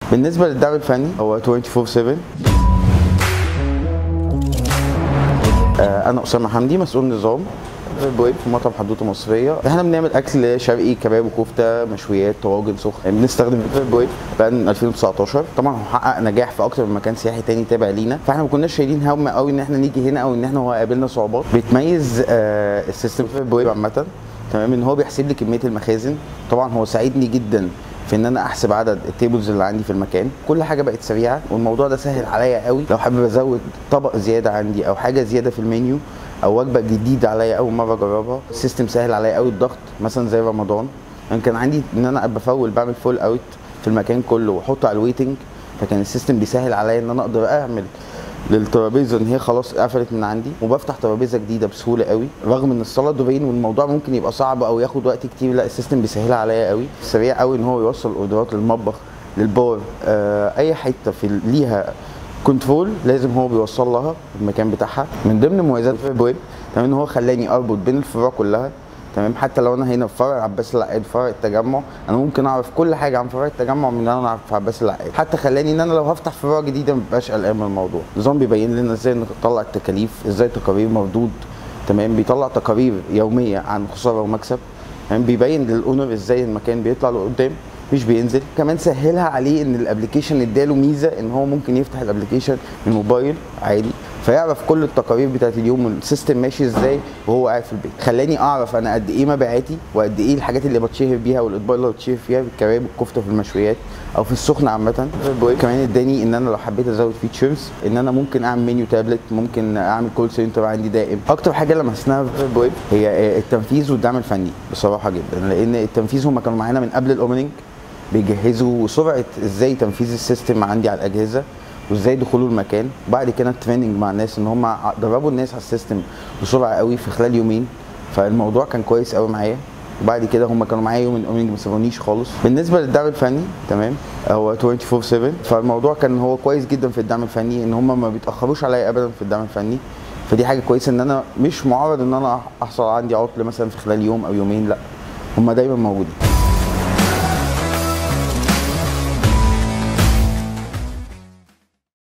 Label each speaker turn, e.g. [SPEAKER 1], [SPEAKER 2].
[SPEAKER 1] بالنسبه للدعم الفني هو 24 7 آه، انا اسامه حمدي مسؤول نظام بويب في مطعم حدوته مصريه احنا بنعمل اكل شرقي كباب وكفته مشويات طواجن سخن بنستخدم بويب بقى من 2019 طبعا هو حقق نجاح في اكتر من مكان سياحي تاني تابع لينا فاحنا ما كناش شايلين هم قوي ان احنا نيجي هنا او ان احنا هو قابلنا صعوبات بيتميز آه السيستم في بويب عامه تمام ان هو بيحسب لي كميه المخازن طبعا هو ساعدني جدا في ان انا احسب عدد التيبلز اللي عندي في المكان كل حاجه بقت سريعه والموضوع ده سهل عليا قوي لو حابب ازود طبق زياده عندي او حاجه زياده في المنيو او وجبه جديده عليا اول مره اجربها السيستم سهل عليا قوي الضغط مثلا زي رمضان يعني كان عندي ان انا ابقى بفول بعمل فول اوت في المكان كله واحطه على الويتنج فكان السيستم بيسهل عليا ان انا اقدر اعمل للترابيزه ان هي خلاص قفلت من عندي وبفتح ترابيزه جديده بسهوله قوي رغم ان الصلاه دورين والموضوع ممكن يبقى صعب او ياخد وقت كتير لا السيستم بيسهلها عليا قوي سريع قوي ان هو يوصل الاوردرات للمطبخ للبار آه اي حته في ليها كنترول لازم هو بيوصل لها المكان بتاعها من ضمن مميزات الويب ويب تمام ان هو خلاني اربط بين الفروع كلها تمام حتى لو انا هنا في فرع عباس العقاد فرع التجمع انا ممكن اعرف كل حاجه عن فرع التجمع من ان انا اعرف في عباس العقاد حتى خلاني ان انا لو هفتح فروع جديده ما ببقاش قلقان من الموضوع نظام بيبين لنا ازاي نطلع التكاليف ازاي تقارير مردود تمام بيطلع تقارير يوميه عن خساره ومكسب تمام بيبين للاونر ازاي المكان بيطلع لقدام مش بينزل كمان سهلها عليه ان الابلكيشن اداله ميزه ان هو ممكن يفتح الابلكيشن من الموبايل عادي فيعرف كل التقارير بتاعت اليوم والسيستم ماشي ازاي وهو قاعد في البيت خلاني اعرف انا قد ايه مبيعاتي وقد ايه الحاجات اللي بتشهر بيها والاطباق اللي بتشهر فيها بالكباب والكفته في المشويات او في السخن عامه كمان اداني ان انا لو حبيت ازود فيتشرز ان انا ممكن اعمل منيو تابلت ممكن اعمل كول سنتر عندي دائم اكتر حاجه لمسناها في بويب هي التنفيذ والدعم الفني بصراحه جدا لان التنفيذ هم كانوا معانا من قبل الاوبننج بيجهزوا سرعه ازاي تنفيذ السيستم عندي على الاجهزه وازاي دخولوا المكان وبعد كده التريننج مع الناس ان هم دربوا الناس على السيستم بسرعه قوي في خلال يومين فالموضوع كان كويس قوي معايا وبعد كده هم كانوا معايا يوم الاوبننج ما سابونيش خالص بالنسبه للدعم الفني تمام هو 24 7 فالموضوع كان هو كويس جدا في الدعم الفني ان هم ما بيتاخروش عليا ابدا في الدعم الفني فدي حاجه كويسه ان انا مش معرض ان انا احصل عندي عطل مثلا في خلال يوم او يومين لا هم دايما موجودين